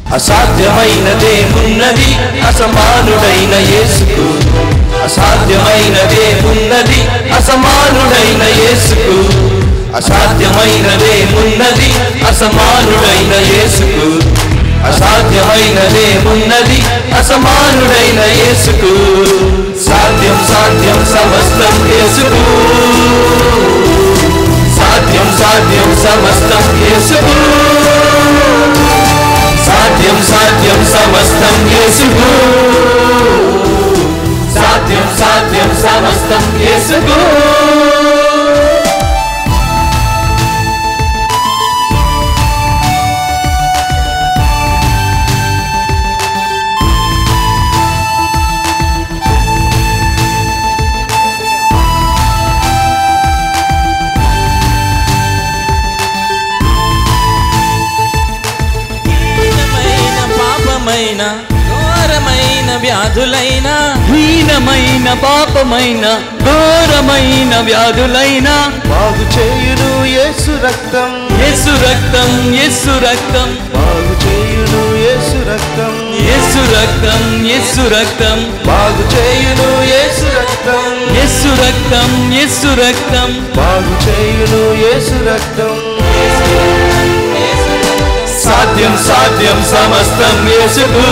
అసాధ్యమైనదేమున్నది అసమానుడైన యేసుకు అసాధ్యమైనదేమున్నది అసమానుడైన యేసుకు అసాధ్యమైనదేమున్నది అసమానుడైన యేసుకు అసాధ్యమైనదేమున్నది అసమానుడైన యేసుకు సాధ్యం సాధ్యం సమస్తం యేసుకు సాధ్యం సాధ్యం సమస్తం యేసుకు సాధ్యం సాధ్యం సమస్తం యేసుకు సాధ్యం సాధ్యం సమస్తం యేసుకు హీనమైన పాపమైన ఘోరమైన వ్యాధులైన హీనమైన పాపమైన ఘోరమైన వ్యాధులైన బాగు చేయును యేసు రక్తం యేసు రక్తం యేసు రక్తం బాగు చేయును యేసు రక్తం యేసు రక్తం యేసు రక్తం బాగు చేయును యేసు రక్తం యేసు రక్తం యేసు రక్తం బాగు చేయును యేసు రక్తం సాధ్యం సాధ్యం సమస్తం యేసుకు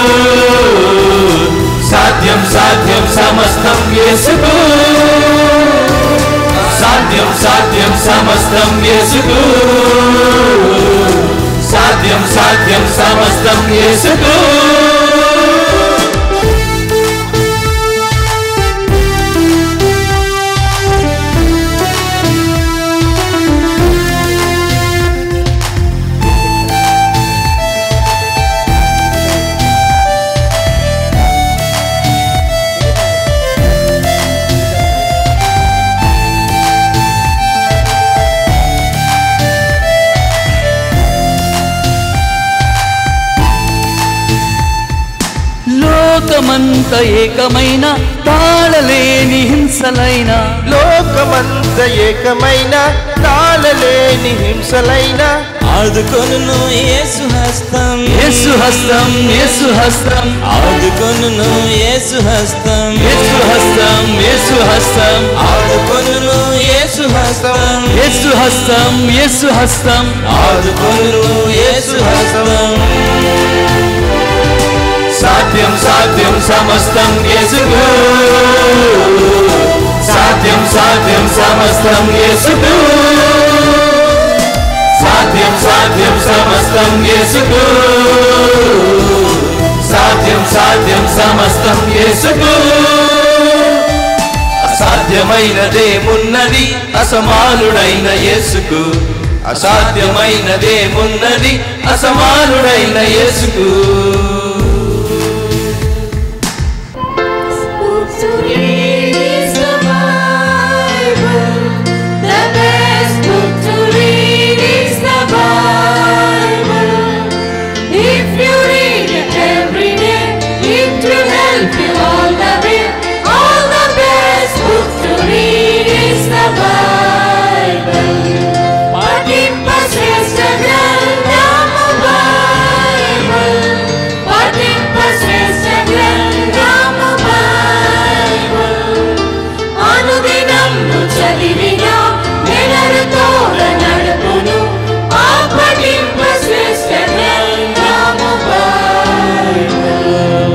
సాధ్యం సాధ్యం సమస్తం యేసుకు సాధ్యం సాధ్యం సమస్తం యేసుకు సాధ్యం సాధ్యం సమస్తం యేసుకు లోకమంత ఏకమైన తాళలేని హింసలైన లోకమంత ఏకమైన తాళలేని హింసలైన ఆదుకొనును యేసు హస్తం యేసు హస్తం యేసు హస్తం ఆదుకొనును యేసు హస్తం యేసు హస్తం యేసు హస్తం ఆదుకొనును యేసు హస్తం యేసు హస్తం యేసు హస్తం ఆదుకొనును యేసు హస్తం సాధ్యం సాధ్యం సమస్తం యేసుకు సాధ్యం సాధ్యం సమస్తం యేసుకు సాధ్యం సాధ్యం సమస్తం యేసుకు సాధ్యం సాధ్యం సమస్తం యేసుకు అసాధ్యమైనదేమున్నది అసమానుడైన యేసుకు అసాధ్యమైనదేమున్నది అసమానుడైన యేసుకు Book to read is the Bible. The best book to read is the Bible. If you read it every day, it will help you all the way. All the best book to read is the Bible. పఠింప శ్రేష్ఠ గ్రంథము Bible. పఠింప శ్రేష్ఠ గ్రంథము Bible. అనుదినము చదివిన నెలరు తోడ నడుపును ఆ పఠింప శ్రేష్ఠ గ్రంథము Bible.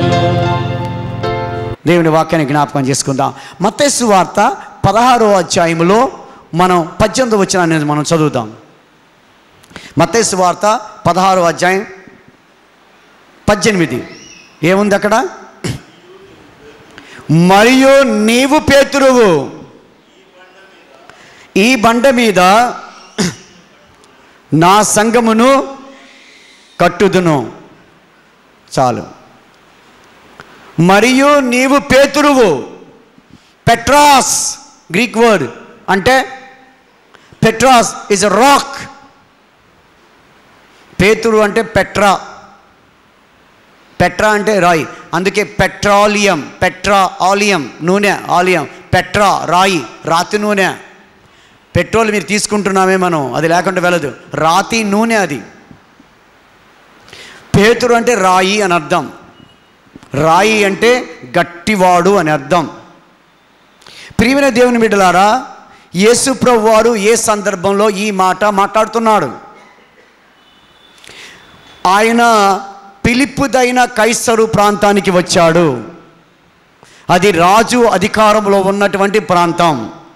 దేవుని వాక్యాన్ని జ్ఞాపకం చేసుకుందాం మత్తేసు వార్త పదహారో అధ్యాయములో మనం పద్దెనిమిది వచ్చిన అనేది మనం చదువుదాం మత్తేసు వార్త పదహారో అధ్యాయం పద్దెనిమిది ఏముంది అక్కడ మరియు నీవు పేతురువు ఈ బండ మీద నా సంగమును కట్టుదును చాలు మరియు నీవు పేతురువు పెట్రాస్ గ్రీక్ వర్డ్ అంటే పెట్రాస్ ఇస్ అ రాక్ పేతురు అంటే పెట్రా పెట్రా అంటే రాయి అందుకే పెట్రాలియం పెట్రా ఆలియం నూనె ఆలియం పెట్రా రాయి రాతి నూనె పెట్రోల్ మీరు తీసుకుంటున్నామే మనం అది లేకుండా వెళ్ళదు రాతి నూనె అది పేతురు అంటే రాయి అని అర్థం రాయి అంటే గట్టివాడు అని అర్థం ప్రియమైన దేవుని బిడ్డలారా యేసు ప్రభు వారు ఏ సందర్భంలో ఈ మాట మాట్లాడుతున్నాడు ఆయన పిలిప్పుదైన కైసరు ప్రాంతానికి వచ్చాడు అది రాజు అధికారంలో ఉన్నటువంటి ప్రాంతం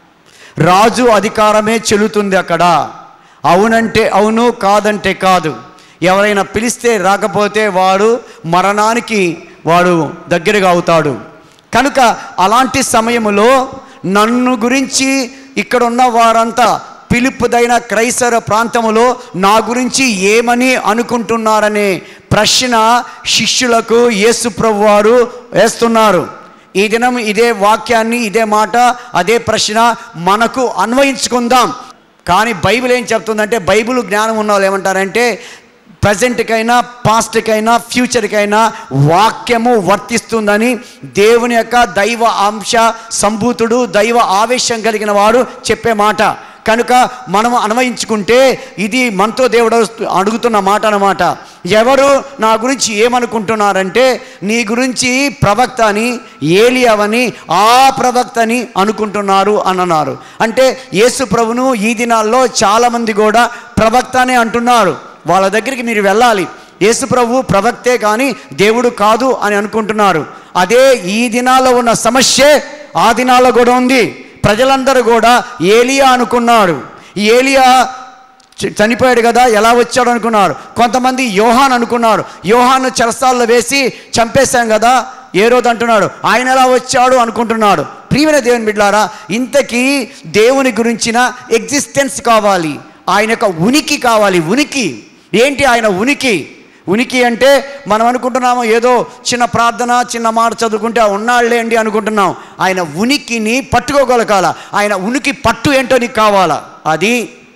రాజు అధికారమే చెల్లుతుంది అక్కడ అవునంటే అవును కాదంటే కాదు ఎవరైనా పిలిస్తే రాకపోతే వాడు మరణానికి వాడు దగ్గరగా అవుతాడు కనుక అలాంటి సమయంలో నన్ను గురించి ఇక్కడ ఉన్న వారంతా పిలుపుదైన క్రైస్తవ ప్రాంతములో నా గురించి ఏమని అనుకుంటున్నారనే ప్రశ్న శిష్యులకు యేసు ప్రభు వారు వేస్తున్నారు ఈ దినం ఇదే వాక్యాన్ని ఇదే మాట అదే ప్రశ్న మనకు అన్వయించుకుందాం కానీ బైబిల్ ఏం చెప్తుందంటే బైబిల్ జ్ఞానం ఉన్న వాళ్ళు ఏమంటారంటే ప్రజెంట్కైనా పాస్ట్కైనా ఫ్యూచర్కైనా వాక్యము వర్తిస్తుందని దేవుని యొక్క దైవ అంశ సంభూతుడు దైవ ఆవేశం కలిగిన వాడు చెప్పే మాట కనుక మనం అన్వయించుకుంటే ఇది మనతో దేవుడు అడుగుతున్న మాట అన్నమాట ఎవరు నా గురించి ఏమనుకుంటున్నారంటే నీ గురించి ప్రవక్త అని ఏలియావని ఆ ప్రవక్తని అనుకుంటున్నారు అని అన్నారు అంటే యేసు ప్రభును ఈ దినాల్లో చాలామంది కూడా ప్రవక్త అనే అంటున్నారు వాళ్ళ దగ్గరికి మీరు వెళ్ళాలి యేసు ప్రభు ప్రవక్తే కానీ దేవుడు కాదు అని అనుకుంటున్నారు అదే ఈ దినాల్లో ఉన్న సమస్యే ఆ దినాల్లో కూడా ఉంది ప్రజలందరూ కూడా ఏలియా అనుకున్నారు ఏలియా చ- చనిపోయాడు కదా ఎలా వచ్చాడు అనుకున్నారు కొంతమంది యోహాన్ అనుకున్నారు యోహాను చెరసాల్లో వేసి చంపేశాం కదా ఏ రోజు అంటున్నాడు ఆయన ఎలా వచ్చాడు అనుకుంటున్నాడు ప్రియమైన దేవుని బిడ్డారా ఇంతకీ దేవుని గురించిన ఎగ్జిస్టెన్స్ కావాలి ఆయన యొక్క ఉనికి కావాలి ఉనికి ఏంటి ఆయన ఉనికి ఉనికి అంటే మనం అనుకుంటున్నాము ఏదో చిన్న ప్రార్థన చిన్న మాట చదువుకుంటే ఆ ఉన్నాళ్ళేంటి అనుకుంటున్నాం ఆయన ఉనికిని పట్టుకోగలగాల ఆయన ఉనికి పట్టు ఏంటో నీకు కావాలా అది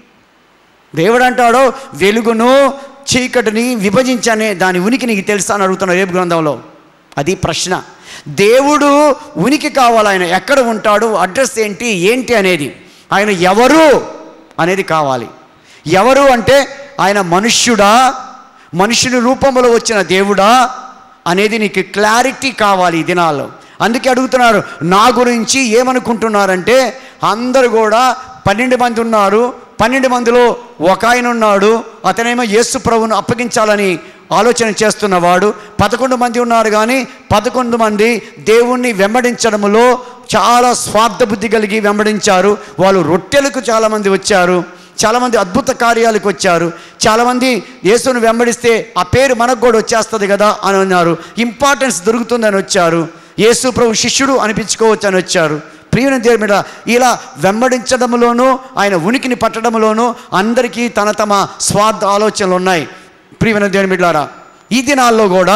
దేవుడు అంటాడు వెలుగును చీకటిని విభజించనే దాని ఉనికి నీకు తెలుసా అని అడుగుతున్నాడు రేపు గ్రంథంలో అది ప్రశ్న దేవుడు ఉనికి కావాలి ఆయన ఎక్కడ ఉంటాడు అడ్రస్ ఏంటి ఏంటి అనేది ఆయన ఎవరు అనేది కావాలి ఎవరు అంటే ఆయన మనుష్యుడా మనుషుని రూపంలో వచ్చిన దేవుడా అనేది నీకు క్లారిటీ కావాలి ఈ దినాల్లో అందుకే అడుగుతున్నారు నా గురించి ఏమనుకుంటున్నారంటే అందరూ కూడా పన్నెండు మంది ఉన్నారు పన్నెండు మందిలో ఒక ఆయన ఉన్నాడు అతనేమో యేసు ప్రభువును అప్పగించాలని ఆలోచన చేస్తున్నవాడు పదకొండు మంది ఉన్నారు కానీ పదకొండు మంది దేవుణ్ణి వెంబడించడంలో చాలా స్వార్థ బుద్ధి కలిగి వెంబడించారు వాళ్ళు రొట్టెలకు చాలామంది వచ్చారు చాలామంది అద్భుత కార్యాలకు వచ్చారు చాలామంది యేసును వెంబడిస్తే ఆ పేరు మనకు కూడా వచ్చేస్తుంది కదా అని అన్నారు ఇంపార్టెన్స్ దొరుకుతుందని వచ్చారు యేసు ప్రభు శిష్యుడు అనిపించుకోవచ్చు అని వచ్చారు ప్రియుని దేవుని మీద ఇలా వెంబడించడంలోనూ ఆయన ఉనికిని పట్టడంలోనూ అందరికీ తన తమ స్వార్థ ఆలోచనలు ఉన్నాయి ప్రియమైన దేవుని బిడ్డారా ఈ దినాల్లో కూడా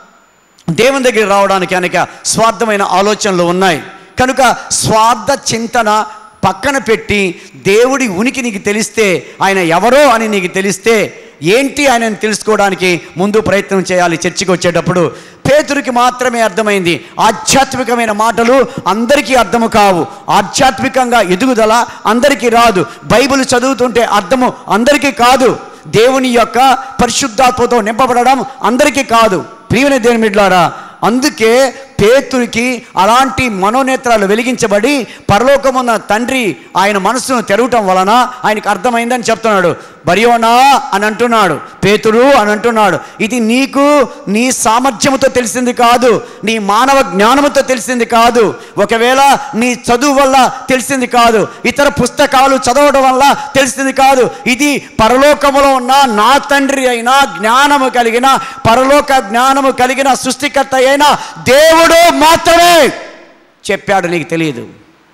దేవుని దగ్గర రావడానికి అనేక స్వార్థమైన ఆలోచనలు ఉన్నాయి కనుక స్వార్థ చింతన పక్కన పెట్టి దేవుడి ఉనికి నీకు తెలిస్తే ఆయన ఎవరో అని నీకు తెలిస్తే ఏంటి ఆయనను తెలుసుకోవడానికి ముందు ప్రయత్నం చేయాలి చర్చికి వచ్చేటప్పుడు పేతురికి మాత్రమే అర్థమైంది ఆధ్యాత్మికమైన మాటలు అందరికీ అర్థము కావు ఆధ్యాత్మికంగా ఎదుగుదల అందరికీ రాదు బైబిల్ చదువుతుంటే అర్థము అందరికీ కాదు దేవుని యొక్క పరిశుద్ధాత్మతో నింపబడడం అందరికీ కాదు ప్రియమైన దేవుని మిడ్లారా అందుకే పేతురికి అలాంటి మనోనేత్రాలు వెలిగించబడి పరలోకమున్న తండ్రి ఆయన మనసును తెరవటం వలన ఆయనకు అర్థమైందని చెప్తున్నాడు బరియోనా అని అంటున్నాడు పేతురు అని అంటున్నాడు ఇది నీకు నీ సామర్థ్యముతో తెలిసింది కాదు నీ మానవ జ్ఞానముతో తెలిసింది కాదు ఒకవేళ నీ చదువు వల్ల తెలిసింది కాదు ఇతర పుస్తకాలు చదవడం వల్ల తెలిసింది కాదు ఇది పరలోకములో ఉన్న నా తండ్రి అయిన జ్ఞానము కలిగిన పరలోక జ్ఞానము కలిగిన సృష్టికర్త అయిన దేవుడు మాత్రమే చెప్పాడు నీకు తెలియదు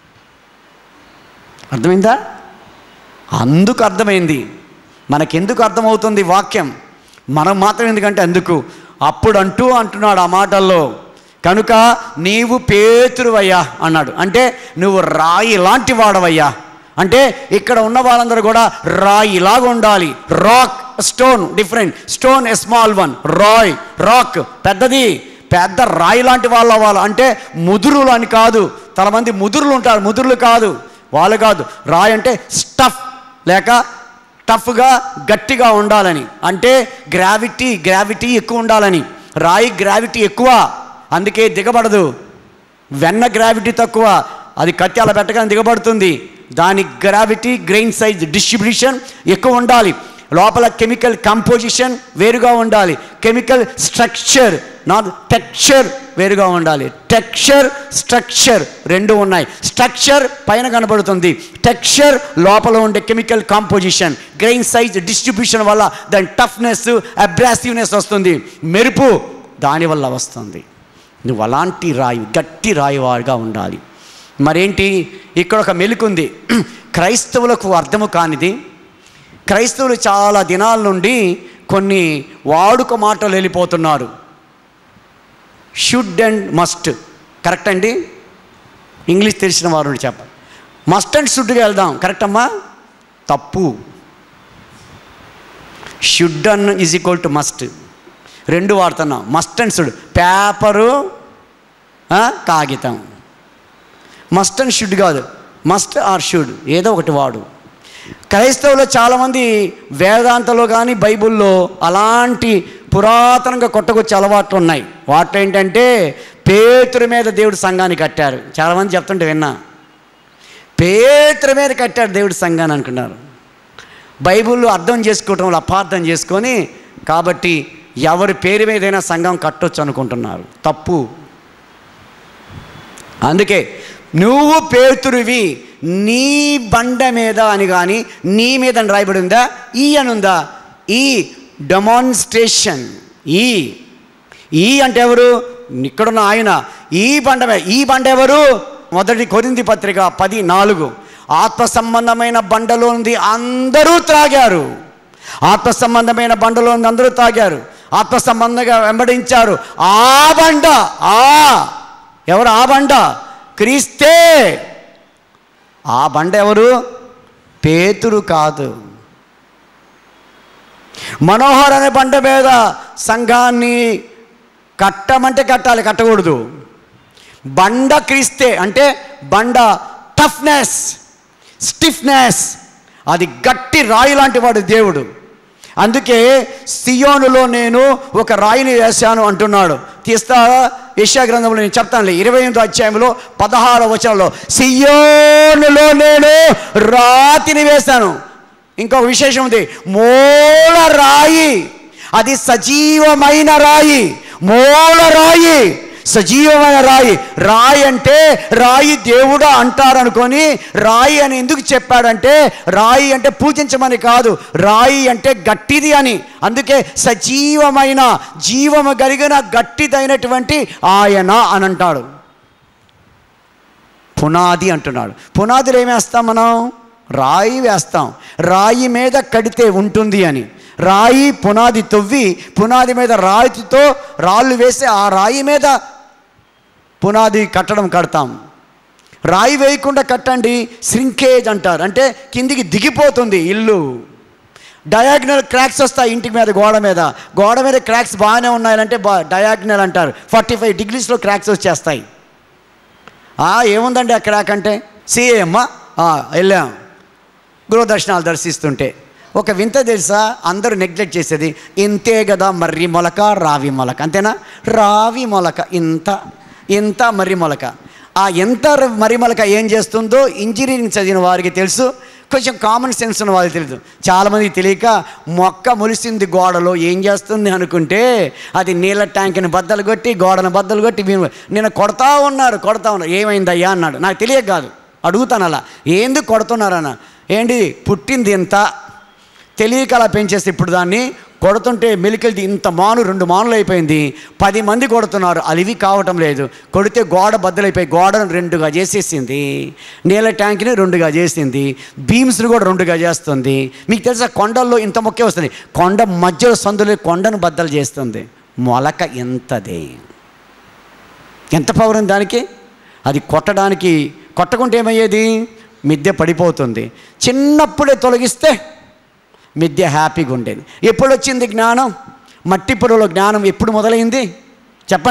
అర్థమైందా అందుకు అర్థమైంది మనకెందుకు అర్థమవుతుంది వాక్యం మనం మాత్రం ఎందుకంటే అందుకు అప్పుడు అంటూ అంటున్నాడు ఆ మాటల్లో కనుక నీవు పేతురువయ్యా అన్నాడు అంటే నువ్వు రాయి లాంటి వాడవయ్యా అంటే ఇక్కడ ఉన్న వాళ్ళందరూ కూడా రాయి లాగా ఉండాలి rock stone different stone a small one రాయ్ రాక్ పెద్దది పెద్ద రాయి లాంటి వాళ్ళ వాళ్ళు అంటే ముదురులు అని కాదు చాలా మంది ముదురులు ఉంటారు ముదురులు కాదు వాళ్ళు కాదు రాయి అంటే స్టఫ్ లేక టఫ్గా గట్టిగా ఉండాలని అంటే గ్రావిటీ గ్రావిటీ ఎక్కువ ఉండాలని రాయి గ్రావిటీ ఎక్కువ అందుకే దిగబడదు వెన్న గ్రావిటీ తక్కువ అది కత్తి అలా పెట్టగానే దిగబడుతుంది దాని గ్రావిటీ గ్రెయిన్ సైజ్ డిస్ట్రిబ్యూషన్ ఎక్కువ ఉండాలి లోపల కెమికల్ కంపోజిషన్ వేరుగా ఉండాలి కెమికల్ స్ట్రక్చర్ నాట్ టెక్స్చర్ వేరుగా ఉండాలి టెక్స్చర్ స్ట్రక్చర్ రెండు ఉన్నాయి స్ట్రక్చర్ పైన కనబడుతుంది టెక్స్చర్ లోపల ఉండే chemical composition grain size distribution వల్ల దాని టఫ్నెస్ అబ్రాసివ్నెస్ వస్తుంది మెరుపు దానివల్ల వస్తుంది నువ్వు అలాంటి రాయి గట్టి రాయివాడుగా ఉండాలి మరేంటి ఇక్కడ ఒక మెలుకుంది క్రైస్తవులకు అర్థము కానిది క్రైస్తవులు చాలా దినాల నుండి కొన్ని వాడుక మాటలు వెళ్ళిపోతున్నారు షుడ్ అండ్ మస్ట్ కరెక్ట్ అండి ఇంగ్లీష్ తెలిసిన వారు ఉండి చెప్పండి మస్ట్ అండ్ షుడ్గా వెళ్దాం కరెక్ట్ అమ్మా తప్పు should an is equal to must రెండు వాడుతున్నాం మస్ట్ అండ్ షుడ్ పేపరు ఆ, కాగితం మస్ట్ అండ్ షుడ్ కాదు మస్ట్ ఆర్ షుడ్ ఏదో ఒకటి వాడు క్రైస్తవులు చాలామంది వేదాంతలో కానీ బైబిల్లో అలాంటి పురాతనంగా కొట్టకొచ్చే అలవాట్లు ఉన్నాయి వాటి ఏంటంటే పేతురు మీద దేవుడు సంఘాన్ని కట్టారు చాలామంది చెప్తుంటే విన్నా పేతురు మీద కట్టాడు దేవుడు సంఘాన్ని అనుకున్నారు బైబిల్లో అర్థం చేసుకోవటంలో అపార్థం చేసుకొని కాబట్టి ఎవరి పేరు మీదైనా సంఘం కట్టొచ్చు అనుకుంటున్నారు తప్పు అందుకే నువ్వు పేతురువి నీ బండ మీద అని కానీ నీ మీద అని రాయబడి ఉందా ఈ అని ఉందా ఈ డెమాన్స్ట్రేషన్ ఈ ఈ అంటే ఎవరు ఇక్కడున్న ఆయన ఈ బండ మీద ఈ బండ ఎవరు మొదటి కొరింది పత్రిక పది నాలుగు ఆత్మ సంబంధమైన బండలో ఉంది అందరూ త్రాగారు ఆత్మ సంబంధమైన బండలో ఉంది అందరూ తాగారు ఆత్మ సంబంధంగా వెంబడించారు ఆ బండ ఆ ఎవరు ఆ బండ క్రీస్తే ఆ బండ ఎవరు పేతురు కాదు మనోహర్ అనే బండ మీద సంఘాన్ని కట్టమంటే కట్టాలి కట్టకూడదు బండ క్రీస్తే అంటే బండ టఫ్నెస్ స్టిఫ్నెస్ అది గట్టి రాయి లాంటి వాడు దేవుడు అందుకే సియోనులో నేను ఒక రాయిని వేశాను అంటున్నాడు తీస్తా యెషయా గ్రంథంలో నేను చెప్తానులే ఇరవై ఎనిమిదో అధ్యాయంలో పదహార వచనంలో సియోనులో నేను రాతిని వేశాను ఇంకొక విశేషం ఉంది మూల రాయి అది సజీవమైన రాయి మూల రాయి సజీవమైన రాయి రాయి అంటే రాయి దేవుడా అంటారనుకొని రాయి అని ఎందుకు చెప్పాడంటే రాయి అంటే పూజించమని కాదు రాయి అంటే గట్టిది అని అందుకే సజీవమైన జీవము కలిగిన గట్టిదైనటువంటి ఆయన అని అంటాడు పునాది అంటున్నాడు పునాదిలో ఏం వేస్తాం మనం రాయి వేస్తాం రాయి మీద కడితే ఉంటుంది అని రాయి పునాది తవ్వి పునాది మీద రాయితో రాళ్ళు వేసి ఆ రాయి మీద పునాది కట్టడం కడతాం రాయి వేయకుండా కట్టండి శ్రింకేజ్ అంటారు అంటే కిందికి దిగిపోతుంది ఇల్లు డయాగ్నల్ క్రాక్స్ వస్తాయి ఇంటి మీద గోడ మీద గోడ మీద క్రాక్స్ బాగానే ఉన్నాయంటే బా డయాగ్నల్ అంటారు ఫార్టీ ఫైవ్ డిగ్రీస్లో క్రాక్స్ వచ్చేస్తాయి ఆ, ఏముందండి ఆ క్రాక్ అంటే సిఏ అమ్మ ఆ, వెళ్ళాం గృహదర్శనాలు దర్శిస్తుంటే ఒక వింత తెలుసా అందరూ నెగ్లెక్ట్ చేసేది ఇంతే కదా మర్రి మొలక రావి మొలక అంతేనా రావి మొలక ఇంత ఇంత మర్రి మొలక ఆ ఎంత ర- మర్రి మొలక ఏం చేస్తుందో ఇంజనీరింగ్ చదివిన వారికి తెలుసు కొంచెం కామన్ సెన్స్ ఉన్న వాళ్ళకి తెలియదు చాలామందికి తెలియక మొక్క మొలిసింది గోడలో ఏం చేస్తుంది అనుకుంటే అది నీళ్ళ ట్యాంక్ని బద్దలు కొట్టి గోడను బద్దలు కొట్టి వీరు- నేను కొడతా ఉన్నారు కొడతా ఉన్నారు ఏమైందయ్యా అన్నాడు నాకు తెలియక కాదు అడుగుతాను అలా ఏంది కొడుతున్నారన్న ఏంటి పుట్టింది ఇంత తెలియక అలా పెంచేస్తే ఇప్పుడు దాన్ని కొడుతుంటే మెలికలది ఇంత మాను రెండు మానులు అయిపోయింది పది మంది కొడుతున్నారు అలివి కావటం లేదు కొడితే గోడ బద్దలైపోయి గోడను రెండుగా చేసేసింది నీళ్ళ ట్యాంక్ని రెండుగా చేసింది బీమ్స్ని కూడా రెండుగా చేస్తుంది మీకు తెలుసా కొండల్లో ఇంత మొక్కే వస్తుంది కొండ మధ్యలో సందులో కొండను బద్దలు చేస్తుంది మొలక ఎంతదే ఎంత పవర్ ఉంది దానికి అది కొట్టడానికి కొట్టకుంటే ఏమయ్యేది మిద్దె పడిపోతుంది చిన్నప్పుడే తొలగిస్తే మిద్దె హ్యాపీగా ఉండేది ఎప్పుడు వచ్చింది జ్ఞానం మట్టి పొరలో జ్ఞానం ఎప్పుడు మొదలైంది చెప్పండి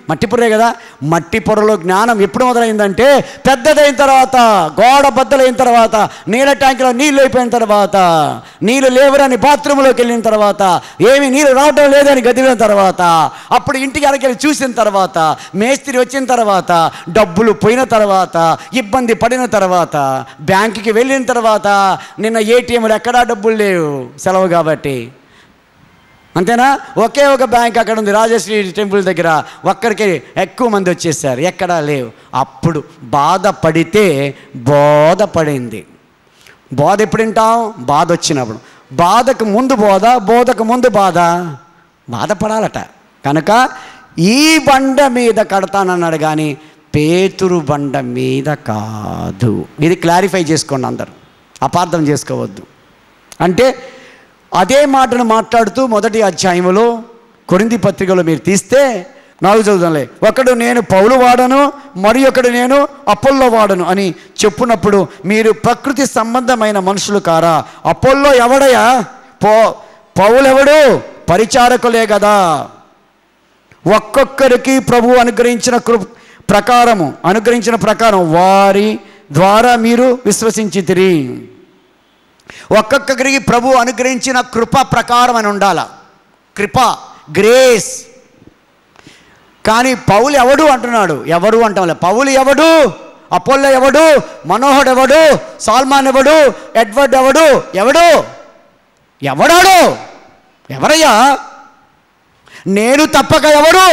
మట్టి పొరే కదా మట్టి పొరలో జ్ఞానం ఎప్పుడు మొదలైందంటే పెద్దదైన తర్వాత గోడ బద్దలైన తర్వాత నీళ్ళ ట్యాంకులో నీళ్ళు అయిపోయిన తర్వాత నీళ్ళు లేవరని బాత్రూంలోకి వెళ్ళిన తర్వాత ఏమి నీళ్ళు రావడం లేదని గదిలిన తర్వాత అప్పుడు ఇంటికి అరకెళ్ళి చూసిన తర్వాత మేస్త్రి వచ్చిన తర్వాత డబ్బులు పోయిన తర్వాత ఇబ్బంది పడిన తర్వాత బ్యాంకుకి వెళ్ళిన తర్వాత నిన్న ఏటీఎంలు ఎక్కడా డబ్బులు లేవు సెలవు కాబట్టి అంతేనా ఒకే ఒక బ్యాంక్ అక్కడ ఉంది రాజశ్రీ టెంపుల్ దగ్గర ఒక్కరికి ఎక్కువ మంది వచ్చేసారు ఎక్కడా లేవు అప్పుడు బాధపడితే బోధపడింది బోధ ఎప్పుడు వింటాం బాధ వచ్చినప్పుడు బాధకు ముందు బోధ బోధకు ముందు బాధ బాధపడాలట కనుక ఈ బండ మీద కడతానన్నాడు కానీ పేతురు బండ మీద కాదు ఇది క్లారిఫై చేసుకోండి అందరు అపార్థం చేసుకోవద్దు అంటే అదే మాటను మాట్లాడుతూ మొదటి అధ్యాయంలో కొరింది పత్రికలో మీరు తీస్తే నాలుగు చదువుదాంలే ఒకడు నేను పౌలు వాడను మరి ఒకడు నేను అపోల్లో వాడను అని చెప్పున్నప్పుడు మీరు ప్రకృతి సంబంధమైన మనుషులు కారా అపోల్లో ఎవడయా పో పౌలెవడు పరిచారకులే కదా ఒక్కొక్కరికి ప్రభు అనుగ్రహించిన కృ ప్రకారము అనుగ్రహించిన ప్రకారం వారి ద్వారా మీరు విశ్వసించితిరి ఒక్కొక్కరికి ప్రభు అనుగ్రహించిన కృప ప్రకారం అని ఉండాల కృప గ్రేస్ కానీ పౌలు ఎవడు అంటున్నాడు ఎవరు అంటాం పౌలు ఎవడు అపోల్లో ఎవడు మనోహర్ ఎవడు సాల్మాన్ ఎవడు ఎడ్వర్డ్ ఎవడు ఎవడు ఎవడాడు ఎవరయ్యా నేను తప్పక ఎవరు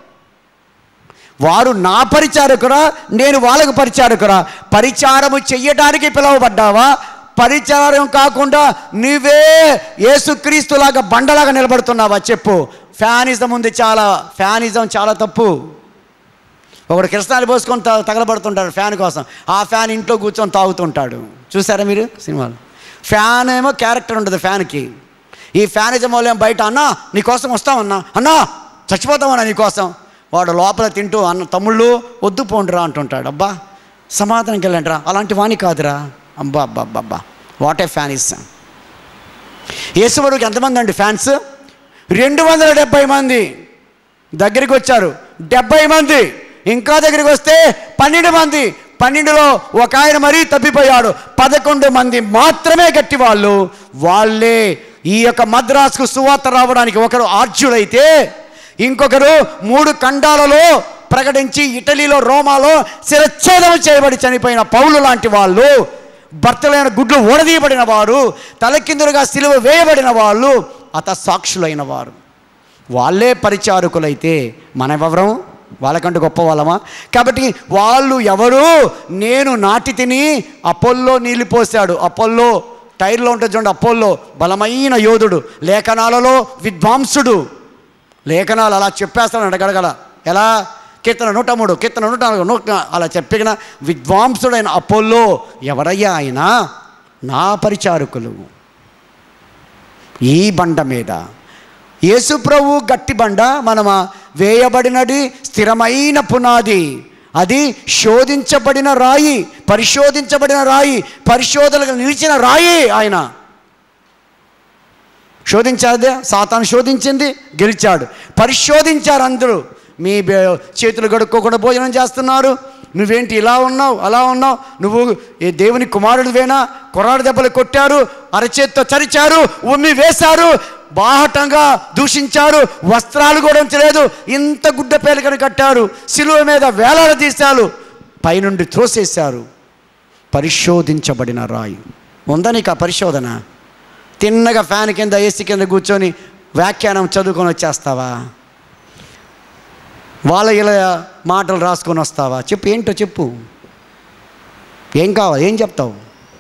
వారు నా పరిచారకురా నేను వాళ్ళకు పరిచారకురా పరిచారము చెయ్యడానికి పిలువబడ్డావా పరిచారం కాకుండా నీవే యేసుక్రీస్తులాగా బండలాగా నిలబడుతున్నావా చెప్పు ఫ్యానిజం ఉంది చాలా ఫ్యానిజం చాలా తప్పు ఒకడు కృష్ణాలు పోసుకొని త- తగలబడుతుంటాడు ఫ్యాన్ కోసం ఆ ఫ్యాన్ ఇంట్లో కూర్చొని తాగుతుంటాడు చూసారా మీరు సినిమాలు ఫ్యాన్ ఏమో క్యారెక్టర్ ఉంటుంది ఫ్యాన్కి ఈ ఫ్యానిజం వాళ్ళు ఏమో బయట అన్నా నీకోసం వస్తామన్నా అన్నా చచ్చిపోతామన్నా నీకోసం వాడు లోపల తింటూ అన్న తమ్ముళ్ళు వద్దు పోండిరా అంటుంటాడు అబ్బా సమాధానంకి వెళ్ళండిరా అలాంటి వాణి కాదురా అబ్బా అబ్బా అబ్బా అబ్బా వాట్ ఏ ఫ్యాన్ ఇస్ యేసువరుకి ఎంతమంది అండి ఫ్యాన్స్ రెండు వందల డెబ్బై మంది దగ్గరికి వచ్చారు డెబ్బై మంది ఇంకా దగ్గరికి వస్తే పన్నెండు మంది పన్నెండులో ఒక ఆయన మరీ తప్పిపోయాడు పదకొండు మంది మాత్రమే గట్టి వాళ్ళు వాళ్ళే ఈ యొక్క మద్రాసుకు సువార్త రావడానికి ఒకరు ఆర్జుడైతే ఇంకొకరు మూడు ఖండాలలో ప్రకటించి ఇటలీలో రోమాలో శిరచ్ఛేదం చేయబడి చనిపోయిన పౌలు లాంటి వాళ్ళు భర్తలైన గుడ్లు ఓడదీయబడిన వారు తలకిందులుగా సిలువ వేయబడిన వాళ్ళు అత సాక్షులైన వారు వాళ్ళే పరిచారకులైతే మనమెవరం వాళ్ళకంటే గొప్ప వాళ్ళమా కాబట్టి వాళ్ళు ఎవరు నేను నాటి తిని అపోల్లో నీళ్ళు పోసాడు అపోల్లో టైర్లో ఉంటుంది చూడండి అపోల్లో బలమైన యోధుడు లేఖనాలలో విద్వాంసుడు లేఖనాలు అలా చెప్పేస్తాడు గడగడ ఎలా కీర్తన నూట మూడు కీర్తన నూట నాలుగు నూట అలా చెప్పిన విద్వాంసుడైన అపోల్లో ఎవరయ్యా ఆయన నా పరిచారకులు ఈ బండ మీద యేసుప్రభు గట్టి బండ మనమ వేయబడినది స్థిరమైన పునాది అది శోధించబడిన రాయి పరిశోధించబడిన రాయి పరిశోధనకు నిలిచిన రాయి ఆయన శోధించాదే సాతాను శోధించింది గెలిచాడు పరిశోధించారు అందరూ మీ బే- చేతులు గడుక్కోకుండా భోజనం చేస్తున్నారు నువ్వేంటి ఇలా ఉన్నావు అలా ఉన్నావు నువ్వు ఏ దేవుని కుమారుడివేనా కొరాడు దెబ్బలు కొట్టారు అరచేత్తో చరిచారు ఉమ్మి వేశారు బాహటంగా దూషించారు వస్త్రాలు కూడా ఉంచలేదు ఇంత గుడ్డ పేలికను కట్టారు సిలువ మీద వేలాడ తీశారు పైనుండి త్రోసేశారు పరిశోధించబడిన రాయి ఉందా నీకు ఆ పరిశోధన తిన్నగా ఫ్యాన్ కింద ఏసీ కింద కూర్చొని వ్యాఖ్యానం చదువుకొని వచ్చేస్తావా వాళ్ళ ఇలా మాటలు రాసుకొని వస్తావా చెప్పు ఏంటో చెప్పు ఏం కావాలి ఏం చెప్తావు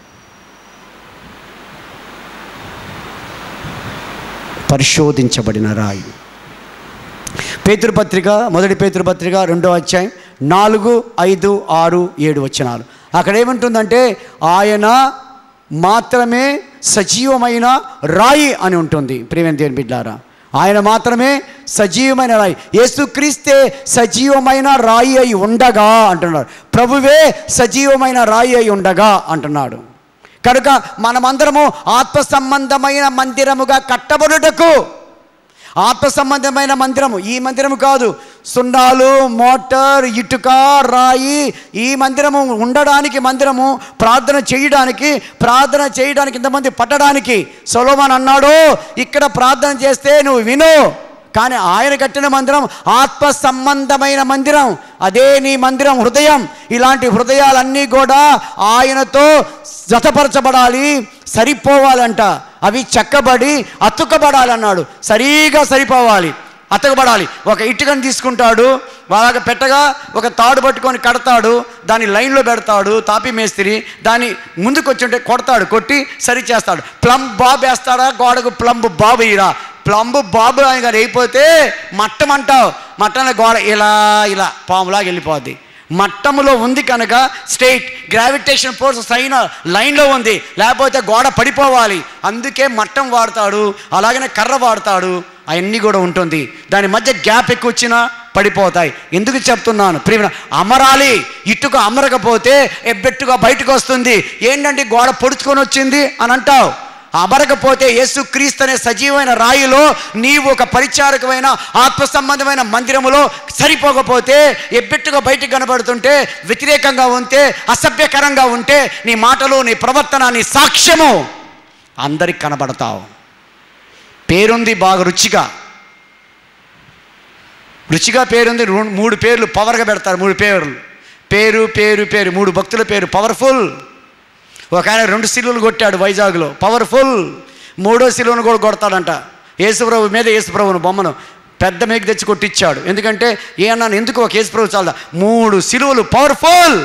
పరిశోధించబడిన రాయి పేతృపత్రిక మొదటి పేతృపత్రిక రెండో అధ్యాయం నాలుగు ఐదు ఆరు ఏడు వచనాలు అక్కడ ఏముంటుందంటే ఆయన మాత్రమే సజీవమైన రాయి అని ఉంటుంది ప్రేమ దేవుని బిడ్డారా ఆయన మాత్రమే సజీవమైన రాయి యేసుక్రీస్తే సజీవమైన రాయి అయి ఉండగా అంటున్నాడు ప్రభువే సజీవమైన రాయి అయి ఉండగా అంటున్నాడు కనుక మనమందరము ఆత్మ సంబంధమైన మందిరముగా కట్టబడుటకు ఆత్మ సంబంధమైన మందిరము ఈ మందిరము కాదు సున్నాలు మోటార్ ఇటుక రాయి ఈ మందిరము ఉండడానికి మందిరము ప్రార్థన చేయడానికి ప్రార్థన చేయడానికి ఇంతమంది పట్టడానికి సొలోమాన్ అన్నాడు ఇక్కడ ప్రార్థన చేస్తే నువ్వు విను కానీ ఆయన కట్టిన మందిరం ఆత్మ సంబంధమైన మందిరం అదే నీ మందిరం హృదయం ఇలాంటి హృదయాలన్నీ కూడా ఆయనతో జతపరచబడాలి సరిపోవాలంట అవి చెక్కబడి అతుకబడాలన్నాడు సరిగా సరిపోవాలి అతకబడాలి ఒక ఇటుకని తీసుకుంటాడు అలాగ పెట్టగా ఒక తాడు పట్టుకొని కడతాడు దాన్ని లైన్లో పెడతాడు తాపి మేస్త్రి దాన్ని ముందుకు వచ్చి ఉంటే కొడతాడు కొట్టి సరి చేస్తాడు ప్లంబ్ బాబు వేస్తాడా గోడకు ప్లంబ్ బాబు ఇరా ప్లంబ్ బాబు ఆయన గారు అయిపోతే మట్టం అంటావు మట్టంలో గోడ ఇలా ఇలా పాములాగా వెళ్ళిపోద్ది మట్టములో ఉంది కనుక స్ట్రైట్ గ్రావిటేషన్ ఫోర్స్ సైన్ లైన్లో ఉంది లేకపోతే గోడ పడిపోవాలి అందుకే మట్టం వాడతాడు అలాగనే కర్ర వాడతాడు అవన్నీ కూడా ఉంటుంది దాని మధ్య గ్యాప్ ఎక్కువ వచ్చినా పడిపోతాయి ఎందుకు చెప్తున్నాను ప్రియమైన అమరాలి ఇటుక అమరకపోతే ఎబ్బెట్టుగా బయటకు వస్తుంది ఏంటంటే గోడ పొడుచుకొని వచ్చింది అని అంటావు అమరకపోతే యేసు క్రీస్తు అనే సజీవమైన రాయిలో నీవు ఒక పరిచారకమైన ఆత్మ సంబంధమైన మందిరములో సరిపోకపోతే ఎబ్బెట్టుగా బయటికి కనబడుతుంటే వ్యతిరేకంగా ఉంటే అసభ్యకరంగా ఉంటే నీ మాటలు నీ ప్రవర్తన నీ సాక్ష్యము అందరికి కనబడతావు పేరుంది బాగా రుచిగా రుచిగా పేరుంది రెండు- మూడు పేర్లు పవర్గా పెడతారు మూడు పేర్లు పేరు పేరు పేరు మూడు భక్తుల పేరు పవర్ఫుల్ ఒక ఆయన రెండు సిలువలు కొట్టాడు వైజాగ్లో పవర్ఫుల్ మూడో సిలువను కూడా కొడతాడంట యేసుప్రభు మీద యేసుప్రభును బొమ్మను పెద్ద మేకు తెచ్చి కొట్టించాడు ఎందుకంటే ఏ అన్నాను ఎందుకు ఒక యేసుప్రభు చాలా మూడు సిలువలు పవర్ఫుల్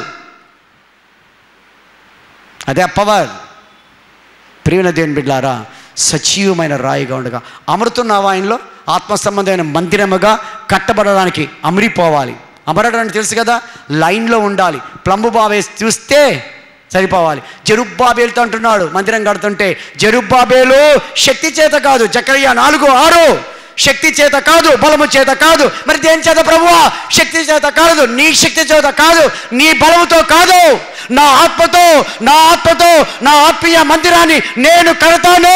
అదే పవర్ ప్రియన దేవుని బిడ్డారా సజీవమైన రాయిగా ఉండగా అమరుతున్నావా ఆయనలో ఆత్మ సంబంధమైన మందిరముగా కట్టబడడానికి అమరిపోవాలి అమరడానికి తెలుసు కదా లైన్లో ఉండాలి ప్లంబు బావేసి చూస్తే సరిపోవాలి జరుబ్బాబేలుతో అంటున్నాడు మందిరం కడుతుంటే జరుబ్బాబేలు శక్తి చేత కాదు జకరియా నాలుగు ఆరు శక్తి చేత కాదు బలము చేత కాదు మరి దేని చేత ప్రభువా శక్తి చేత కాదు నీ శక్తి చేత కాదు నీ బలముతో కాదు నా ఆత్మతో నా ఆత్మతో నా ఆత్మీయ మందిరాన్ని నేను కడతాను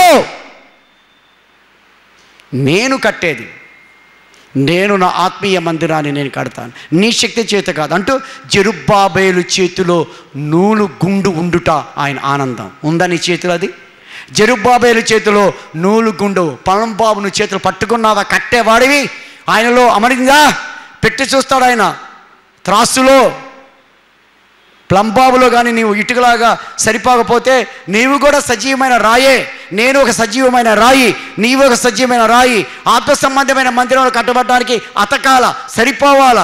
నేను కట్టేది నేను నా ఆత్మీయ మందిరాన్ని నేను కడతాను నీ శక్తి చేత కాదు అంటూ జరుబ్బాబేలు చేతిలో నూలు గుండు ఉండుట ఆయన ఆనందం ఉందా నీ చేతిలో అది జరుబ్బాబేలు చేతిలో నూలు గుండు పలంబాబు నువ్వు చేతులు పట్టుకున్నావా కట్టేవాడివి ఆయనలో అమరిందా పెట్టి చూస్తాడు ఆయన త్రాసులో ప్లంబాబులో కానీ నీవు ఇటుకలాగా సరిపోకపోతే నీవు కూడా సజీవమైన రాయే నేను ఒక సజీవమైన రాయి నీవు ఒక సజీవమైన రాయి ఆత్మ సంబంధమైన మందిరంలో కట్టబడడానికి అతకాల సరిపోవాలా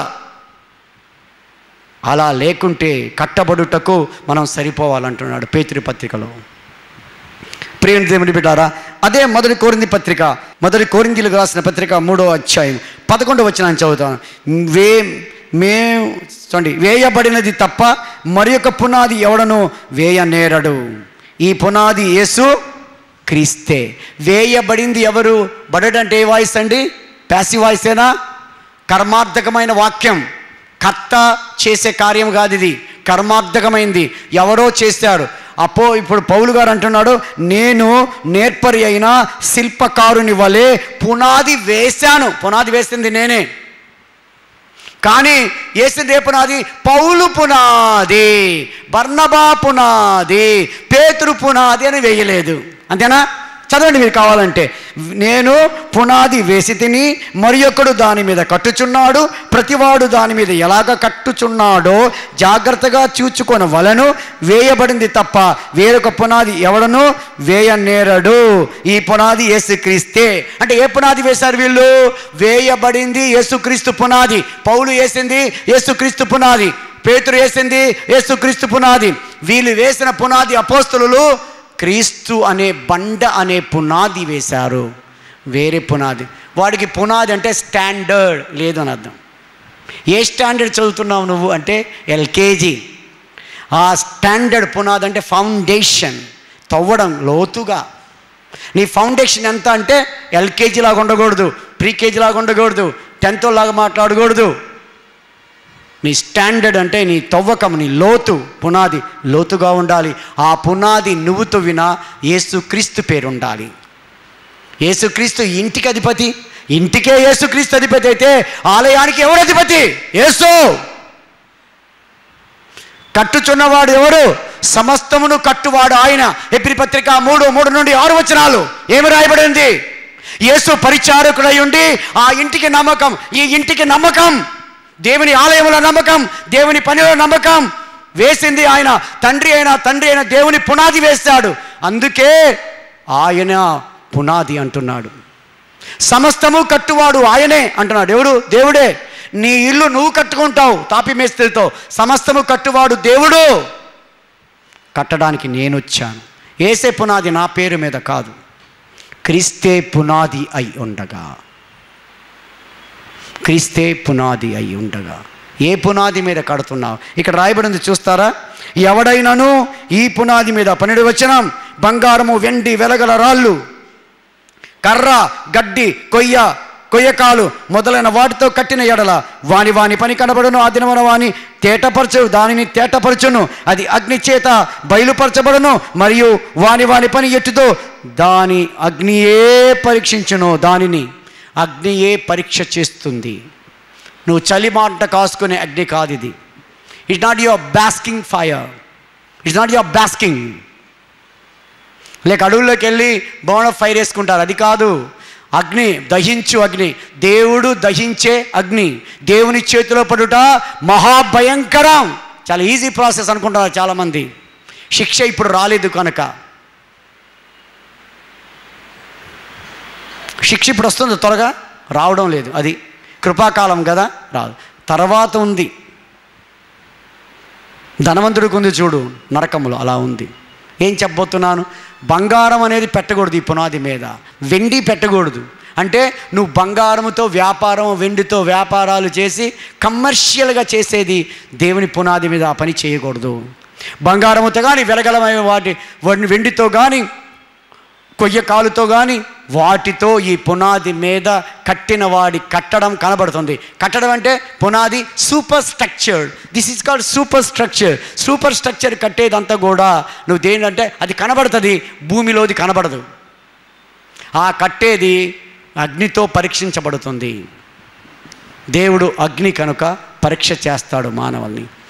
అలా లేకుంటే కట్టబడుటకు మనం సరిపోవాలంటున్నాడు పేతురి పత్రికలో ప్రేమ దేవుని బిడ్డారా అదే మొదటి కోరింది పత్రిక మొదటి కోరిందీలకు రాసిన పత్రిక మూడో అధ్యాయం పదకొండు వచ్చిన నేను చదువుతాను వే మేము చూడండి వేయబడినది తప్ప మరి యొక్క పునాది ఎవడను వేయనేరడు ఈ పునాది యేసు క్రీస్తే వేయబడింది ఎవరు బడడంటే ఏ వాయిస్ అండి ప్యాసి వాయిసేనా కర్మార్థకమైన వాక్యం కర్త చేసే కార్యం కాదు ఇది కర్మార్థకమైంది ఎవరో చేశారు అపో ఇప్పుడు పౌలు గారు అంటున్నాడు నేను నేర్పరి అయిన శిల్పకారుని వలె పునాది వేశాను పునాది వేసింది నేనే కానీ వేసింది ఏ పునాది పౌలు పునాది బర్నబా పునాది పేతురు పునాది అని వేయలేదు అంతేనా చదవండి మీరు కావాలంటే నేను పునాది వేసి తిని మరి ఒకడు దాని మీద కట్టుచున్నాడు ప్రతివాడు దాని మీద ఎలాగ కట్టుచున్నాడో జాగ్రత్తగా చూచుకొని వలను వేయబడింది తప్ప వేరొక పునాది ఎవడను వేయనేరడు ఈ పునాది యేసుక్రీస్తే అంటే ఏ పునాది వేశారు వీళ్ళు వేయబడింది యేసుక్రీస్తు పునాది పౌలు వేసింది యేసుక్రీస్తు పునాది పేతురు వేసింది యేసుక్రీస్తు పునాది వీళ్ళు వేసిన పునాది అపోస్తులు క్రీస్తు అనే బండ అనే పునాది వేశారు వేరే పునాది వాడికి పునాది అంటే స్టాండర్డ్ లేదు అని అర్థం ఏ స్టాండర్డ్ చదువుతున్నావు నువ్వు అంటే ఎల్కేజీ ఆ స్టాండర్డ్ పునాది అంటే ఫౌండేషన్ తవ్వడం లోతుగా నీ ఫౌండేషన్ ఎంత అంటే ఎల్కేజీ లాగా ఉండకూడదు ప్రీకేజీ లాగా ఉండకూడదు టెన్త్ లాగా మాట్లాడకూడదు నీ స్టాండర్డ్ అంటే నీ తవ్వకం నీ లోతు పునాది లోతుగా ఉండాలి ఆ పునాది నువ్వు తవ్విన యేసుక్రీస్తు పేరు ఉండాలి యేసుక్రీస్తు ఇంటికి అధిపతి ఇంటికే యేసుక్రీస్తు అధిపతి అయితే ఆలయానికి ఎవరు అధిపతి యేసు కట్టుచున్నవాడు ఎవరు సమస్తమును కట్టువాడు ఆయన ఎపిరి పత్రిక మూడు మూడు నుండి ఆరు వచనాలు ఏమి రాయబడింది యేసు పరిచారకుడై ఉండి ఆ ఇంటికి నమ్మకం ఈ ఇంటికి నమ్మకం దేవుని ఆలయంలో నమ్మకం దేవుని పనిలో నమ్మకం వేసింది ఆయన తండ్రి అయిన తండ్రి అయిన దేవుని పునాది వేస్తాడు అందుకే ఆయన పునాది అంటున్నాడు సమస్తము కట్టువాడు ఆయనే అంటున్నాడు ఎవడు దేవుడే నీ ఇల్లు నువ్వు కట్టుకుంటావు తాపి మేస్త్రితో సమస్తము కట్టువాడు దేవుడు కట్టడానికి నేను వచ్చాను ఏసే పునాది నా పేరు మీద కాదు క్రీస్తే పునాది అయి ఉండగా క్రీస్తే పునాది అయి ఉండగా ఏ పునాది మీద కడుతున్నావు ఇక్కడ రాయబడింది చూస్తారా ఎవడైనాను ఈ పునాది మీద పన్నెండు వచనం బంగారము వెండి వెలగల రాళ్ళు కర్ర గడ్డి కొయ్య కొయ్యకాలు మొదలైన వాటితో కట్టిన ఎడల వాని వాని పని కనబడును ఆ దినమున వాని తేటపరచు దానిని తేటపరచును అది అగ్ని చేత బయలుపరచబడును మరియు వాని వాని పని ఎట్టుతో దాని అగ్నియే పరీక్షించును దానిని అగ్నియే పరీక్ష చేస్తుంది నువ్వు చలి మాట కాసుకునే అగ్ని కాదు ఇది it's not your basking fire it's not your basking లేక అడవుల్లోకి వెళ్ళి బోన ఫైర్ వేసుకుంటారు అది కాదు అగ్ని దహించు అగ్ని దేవుడు దహించే అగ్ని దేవుని చేతిలో పడుట మహాభయంకరం చాలా ఈజీ ప్రాసెస్ అనుకుంటారు చాలామంది శిక్ష ఇప్పుడు రాలేదు కనుక శిక్ష ఇప్పుడు వస్తుంది త్వరగా రావడం లేదు అది కృపాకాలం కదా రాదు తర్వాత ఉంది ధనవంతుడికి ఉంది చూడు నరకములు అలా ఉంది ఏం చెప్పబోతున్నాను బంగారం అనేది పెట్టకూడదు ఈ పునాది మీద వెండి పెట్టకూడదు అంటే నువ్వు బంగారముతో వ్యాపారం వెండితో వ్యాపారాలు చేసి కమర్షియల్గా చేసేది దేవుని పునాది మీద ఆ పని చేయకూడదు బంగారముతో కానీ వెలగలమైన వాటి వాటిని వెండితో కానీ కొయ్య కాలుతో కానీ వాటితో ఈ పునాది మీద కట్టిన వాడి కట్టడం కనబడుతుంది కట్టడం అంటే పునాది superstructure this is called superstructure superstructure కట్టేదంతా కూడా నువ్వు దేనింటే అది కనబడుతుంది భూమిలోది కనబడదు ఆ కట్టేది అగ్నితో పరీక్షించబడుతుంది దేవుడు అగ్ని కనుక పరీక్ష చేస్తాడు మానవుల్ని